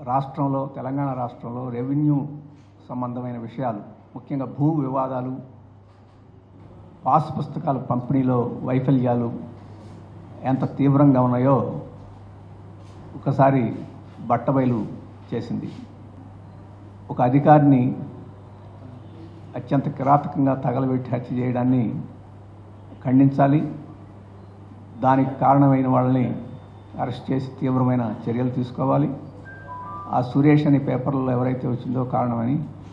రాష్ట్రంలో తెలంగాణ రాష్ట్రంలో రెవెన్యూ సంబంధమైన విషయాలు ముఖ్యంగా భూ వివాదాలు పాస్ పుస్తకాల పంపిణీలో వైఫల్యాలు ఎంత తీవ్రంగా ఉన్నాయో ఒకసారి బట్టబయలు చేసింది ఒక అధికారిని అత్యంత కిరాతకంగా తగలబెట్టి హత్య చేయడాన్ని ఖండించాలి దానికి కారణమైన వాళ్ళని అరెస్ట్ చేసి తీవ్రమైన చర్యలు తీసుకోవాలి ఆ సురేష్ అనే పేపర్లో ఎవరైతే వచ్చిందో కారణమని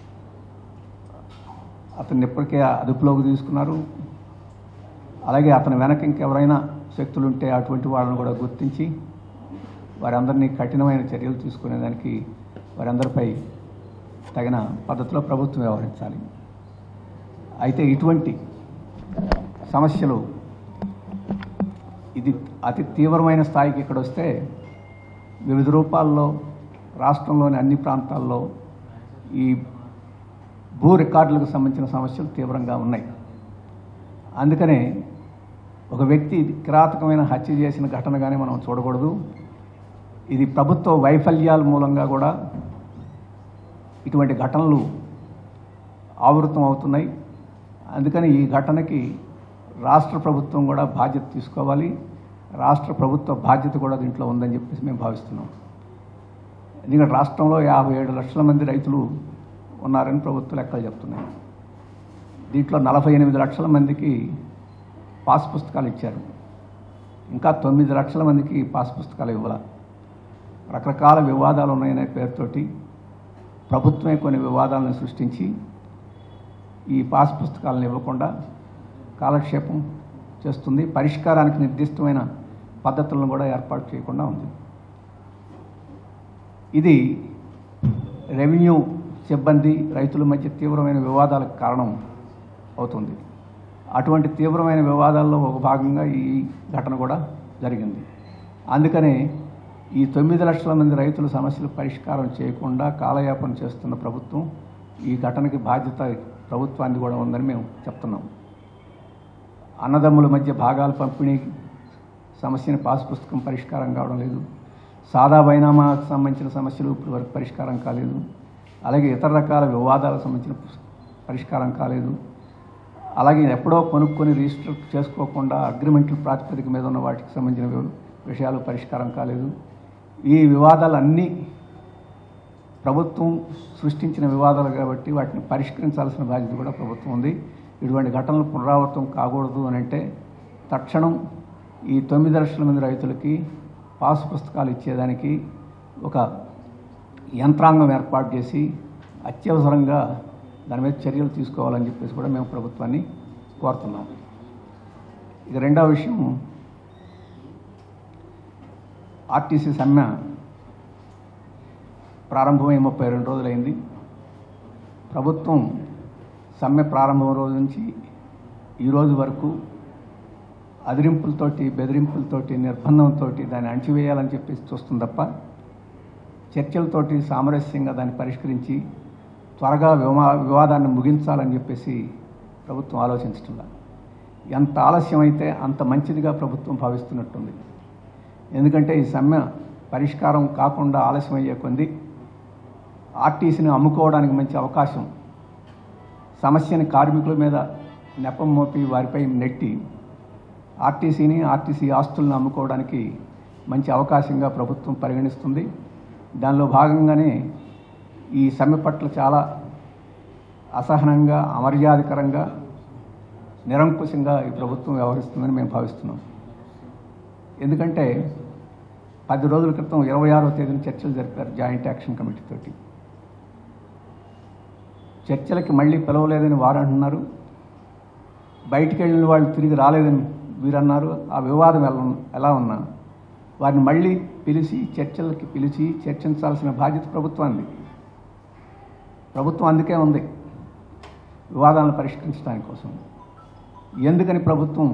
అతన్ని ఇప్పటికే అదుపులోకి తీసుకున్నారు అలాగే అతని వెనక ఇంకెవరైనా శక్తులు ఉంటే అటువంటి వాళ్ళని కూడా గుర్తించి వారందరినీ కఠినమైన చర్యలు తీసుకునేదానికి వారందరిపై తగిన పద్ధతిలో ప్రభుత్వం వ్యవహరించాలి అయితే ఇటువంటి సమస్యలు ఇది అతి తీవ్రమైన స్థాయికి ఇక్కడ వస్తే వివిధ రూపాల్లో రాష్ట్రంలోని అన్ని ప్రాంతాల్లో ఈ భూ రికార్డులకు సంబంధించిన సమస్యలు తీవ్రంగా ఉన్నాయి అందుకనే ఒక వ్యక్తి కిరాతకమైన హత్య చేసిన ఘటనగానే మనం చూడకూడదు ఇది ప్రభుత్వ వైఫల్యాల మూలంగా కూడా ఇటువంటి ఘటనలు ఆవృతం అవుతున్నాయి అందుకని ఈ ఘటనకి రాష్ట్ర ప్రభుత్వం కూడా బాధ్యత తీసుకోవాలి రాష్ట్ర ప్రభుత్వ బాధ్యత కూడా దీంట్లో ఉందని చెప్పేసి మేము భావిస్తున్నాం ఎందుకంటే రాష్ట్రంలో యాభై ఏడు లక్షల మంది రైతులు ఉన్నారని ప్రభుత్వ లెక్కలు చెప్తున్నాయి దీంట్లో నలభై ఎనిమిది లక్షల మందికి పాస్ పుస్తకాలు ఇచ్చారు ఇంకా తొమ్మిది లక్షల మందికి పాస్ పుస్తకాలు ఇవ్వాల రకరకాల వివాదాలు ఉన్నాయనే పేరుతోటి ప్రభుత్వమే కొన్ని వివాదాలను సృష్టించి ఈ పాస్ పుస్తకాలను ఇవ్వకుండా కాలక్షేపం చేస్తుంది పరిష్కారానికి నిర్దిష్టమైన పద్ధతులను కూడా ఏర్పాటు చేయకుండా ఉంది ఇది రెవెన్యూ సిబ్బంది రైతుల మధ్య తీవ్రమైన వివాదాలకు కారణం అవుతుంది అటువంటి తీవ్రమైన వివాదాల్లో ఒక భాగంగా ఈ ఘటన కూడా జరిగింది అందుకనే ఈ తొమ్మిది లక్షల మంది రైతుల సమస్యలు పరిష్కారం చేయకుండా కాలయాపన చేస్తున్న ప్రభుత్వం ఈ ఘటనకి బాధ్యత ప్రభుత్వాన్ని కూడా ఉందని మేము చెప్తున్నాం అన్నదమ్ముల మధ్య భాగాల పంపిణీ సమస్యని పాస్ పుస్తకం పరిష్కారం కావడం లేదు సాదా బైనామాకు సంబంధించిన సమస్యలు ఇప్పటి వరకు పరిష్కారం కాలేదు అలాగే ఇతర రకాల వివాదాలకు సంబంధించిన పుస్- పరిష్కారం కాలేదు అలాగే ఎప్పుడో కొనుక్కొని రిజిస్టర్ చేసుకోకుండా అగ్రిమెంట్ల ప్రాతిపదిక మీద ఉన్న వాటికి సంబంధించిన వి- విషయాలు పరిష్కారం కాలేదు ఈ వివాదాలన్నీ ప్రభుత్వం సృష్టించిన వివాదాలు కాబట్టి వాటిని పరిష్కరించాల్సిన బాధ్యత కూడా ప్రభుత్వం ఉంది ఇటువంటి ఘటనలు పునరావృతం కాకూడదు అని అంటే తక్షణం ఈ తొమ్మిది లక్షల మంది రైతులకి పాస్ పుస్తకాలు ఇచ్చేదానికి ఒక యంత్రాంగం ఏర్పాటు చేసి అత్యవసరంగా దాని మీద చర్యలు తీసుకోవాలని చెప్పేసి కూడా మేము ప్రభుత్వాన్ని కోరుతున్నాం ఇక రెండవ విషయం ఆర్టీసీ సమ్మె ప్రారంభమై ముప్పై రెండు రోజులైంది ప్రభుత్వం సమ్మె ప్రారంభం రోజు నుంచి ఈ రోజు వరకు అదిరింపులతోటి బెదిరింపులతోటి నిర్బంధంతో దాన్ని అణచివేయాలని చెప్పేసి చూస్తుంది తప్ప చర్చలతోటి సామరస్యంగా దాన్ని పరిష్కరించి త్వరగా వివా వివాదాన్ని ముగించాలని చెప్పేసి ప్రభుత్వం ఆలోచించట్లా ఎంత ఆలస్యం అయితే అంత మంచిదిగా ప్రభుత్వం భావిస్తున్నట్టుంది ఎందుకంటే ఈ సమ్మె పరిష్కారం కాకుండా ఆలస్యం అయ్యే కొంది ఆర్టీసీని అమ్ముకోవడానికి మంచి అవకాశం సమస్యని కార్మికుల మీద నెపం మోపి వారిపై నెట్టి ఆర్టీసీని ఆర్టీసీ ఆస్తులను అమ్ముకోవడానికి మంచి అవకాశంగా ప్రభుత్వం పరిగణిస్తుంది దానిలో భాగంగానే ఈ సమ్మె పట్ల చాలా అసహనంగా అమర్యాదకరంగా నిరంకుశంగా ఈ ప్రభుత్వం వ్యవహరిస్తుందని మేము భావిస్తున్నాం ఎందుకంటే పది రోజుల క్రితం ఇరవై ఆరో తేదీన చర్చలు జరిపారు జాయింట్ యాక్షన్ కమిటీ తోటి చర్చలకి మళ్ళీ పిలవలేదని వారు అంటున్నారు బయటికి వెళ్ళిన వాళ్ళు తిరిగి రాలేదని వీరు అన్నారు ఆ వివాదం ఎలా ఉన్- ఎలా ఉన్నా వారిని మళ్ళీ పిలిచి చర్చలకి పిలిచి చర్చించాల్సిన బాధ్యత ప్రభుత్వాన్ని ప్రభుత్వం అందుకే ఉంది వివాదాలను పరిష్కరించడానికి కోసం ఎందుకని ప్రభుత్వం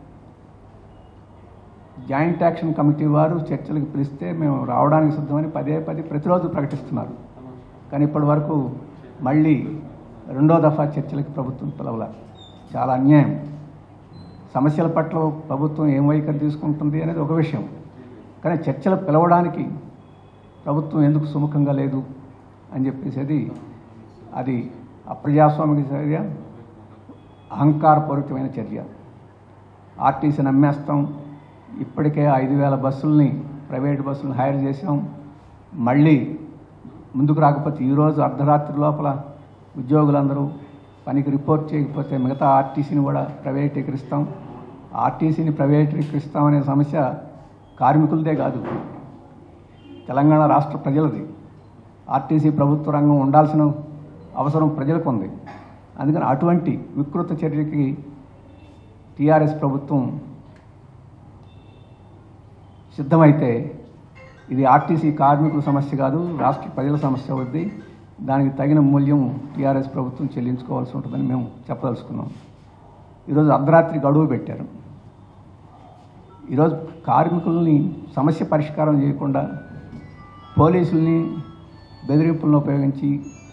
జాయింట్ యాక్షన్ కమిటీ వారు చర్చలకు పిలిస్తే మేము రావడానికి సిద్ధమని పదే పదే ప్రతిరోజు ప్రకటిస్తున్నారు కానీ ఇప్పటి వరకు మళ్ళీ రెండో దఫా చర్చలకు ప్రభుత్వం పిలవల చాలా అన్యాయం సమస్యల పట్ల ప్రభుత్వం ఏం వైఖరి తీసుకుంటుంది అనేది ఒక విషయం కానీ చర్చలు పిలవడానికి ప్రభుత్వం ఎందుకు సుముఖంగా లేదు అని చెప్పేసి అది అప్రజాస్వామిక చర్య అహంకారపూరితమైన చర్య ఆర్టీసీని అమ్మేస్తాం ఇప్పటికే ఐదు వేల బస్సుల్ని ప్రైవేట్ బస్సులను హైర్ చేసాం మళ్ళీ ముందుకు రాకపోతే ఈరోజు అర్ధరాత్రి లోపల ఉద్యోగులందరూ పనికి రిపోర్ట్ చేయకపోతే మిగతా ఆర్టీసీని కూడా ప్రైవేటీకరిస్తాం ఆర్టీసీని ప్రైవేటీకరిస్తాం అనే సమస్య కార్మికులదే కాదు తెలంగాణ రాష్ట్ర ప్రజలది ఆర్టీసీ ప్రభుత్వ రంగం ఉండాల్సిన అవసరం ప్రజలకు ఉంది అందుకని అటువంటి వికృత చర్యకి టీఆర్ఎస్ ప్రభుత్వం సిద్ధమైతే ఇది ఆర్టీసీ కార్మికుల సమస్య కాదు రాష్ట్ర ప్రజల సమస్య అవుద్ది దానికి తగిన మూల్యం టీఆర్ఎస్ ప్రభుత్వం చెల్లించుకోవాల్సి ఉంటుందని మేము చెప్పదలుచుకున్నాం ఈరోజు అర్ధరాత్రి గడువు పెట్టారు ఈరోజు కార్మికుల్ని సమస్య పరిష్కారం చేయకుండా పోలీసుల్ని బెదిరింపులను ఉపయోగించి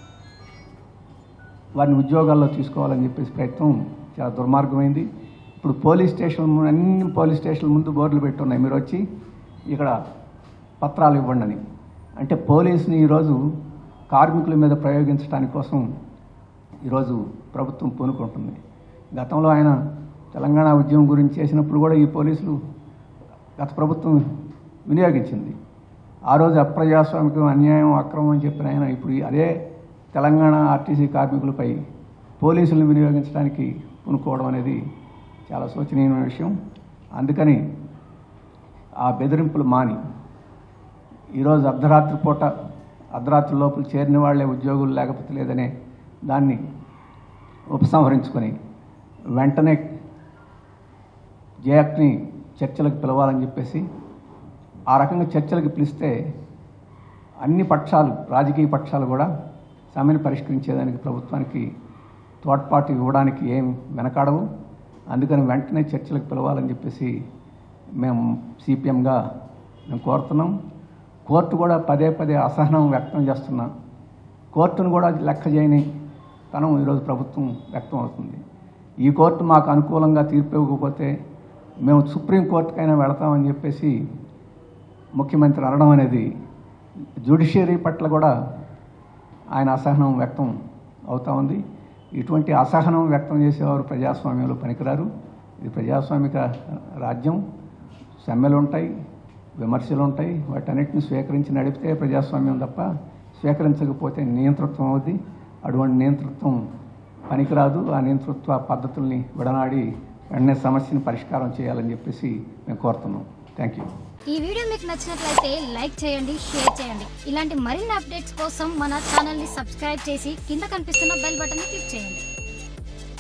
వారిని ఉద్యోగాల్లో తీసుకోవాలని చెప్పేసి ప్రయత్నం చాలా దుర్మార్గమైంది ఇప్పుడు పోలీస్ స్టేషన్ ము- అన్ని పోలీస్ స్టేషన్ల ముందు బోర్డులు పెట్టున్నాయి మీరు వచ్చి ఇక్కడ పత్రాలు ఇవ్వండి అని అంటే పోలీసుని ఈరోజు కార్మికుల మీద ప్రయోగించడానికి కోసం ఈరోజు ప్రభుత్వం పూనుకుంటుంది గతంలో ఆయన తెలంగాణ ఉద్యమం గురించి చేసినప్పుడు కూడా ఈ పోలీసులు గత ప్రభుత్వం వినియోగించింది ఆ రోజు అప్రజాస్వామికం అన్యాయం అక్రమం అని చెప్పిన ఆయన ఇప్పుడు ఈ అదే తెలంగాణ ఆర్టీసీ కార్మికులపై పోలీసులను వినియోగించడానికి పూనుకోవడం అనేది చాలా శోచనీయమైన విషయం అందుకని ఆ బెదిరింపులు మాని ఈరోజు అర్ధరాత్రి పూట అర్ధరాత్రి లోపల చేరిన వాళ్ళే ఉద్యోగులు లేకపోతే లేదనే దాన్ని ఉపసంహరించుకొని వెంటనే జయాక్ని చర్చలకు పిలవాలని చెప్పేసి ఆ రకంగా చర్చలకు పిలిస్తే అన్ని పక్షాలు రాజకీయ పక్షాలు కూడా సమ్మెను పరిష్కరించేదానికి ప్రభుత్వానికి తోడ్పాటు ఇవ్వడానికి ఏం వెనకాడవు అందుకని వెంటనే చర్చలకు పిలవాలని చెప్పేసి మేము సిపిఎంగా మేము కోరుతున్నాం కోర్టు కూడా పదే పదే అసహనం వ్యక్తం చేస్తున్నా కోర్టును కూడా లెక్క చేయని తనం ఈరోజు ప్రభుత్వం వ్యక్తం అవుతుంది ఈ కోర్టు మాకు అనుకూలంగా తీర్పు ఇవ్వకపోతే మేము సుప్రీంకోర్టుకైనా వెళతామని చెప్పేసి ముఖ్యమంత్రి అనడం అనేది జ్యుడిషియరీ పట్ల కూడా ఆయన అసహనం వ్యక్తం అవుతా ఉంది ఇటువంటి అసహనం వ్యక్తం చేసేవారు ప్రజాస్వామ్యంలో పనికిరారు ఇది ప్రజాస్వామిక రాజ్యం సమ్మెలు ఉంటాయి విమర్శలు ఉంటాయి వాటన్నిటిని స్వీకరించి నడిపితే ప్రజాస్వామ్యం తప్ప స్వీకరించకపోతే నియంతృత్వం అవుద్ది అటువంటి నియంతృత్వం పనికిరాదు ఆ నియంతృత్వ పద్ధతుల్ని విడనాడి వెంటనే సమస్యను పరిష్కారం చేయాలని చెప్పేసి మేము కోరుతున్నాం థ్యాంక్ యూ ఈ వీడియో మీకు నచ్చినట్లయితే లైక్ చేయండి షేర్ చేయండి ఇలాంటి మరిన్ని అప్డేట్స్ కోసం మన ఛానల్ ని సబ్స్క్రైబ్ చేసి కింద కనిపిస్తున్న బెల్ బటన్ ని క్లిక్ చేయండి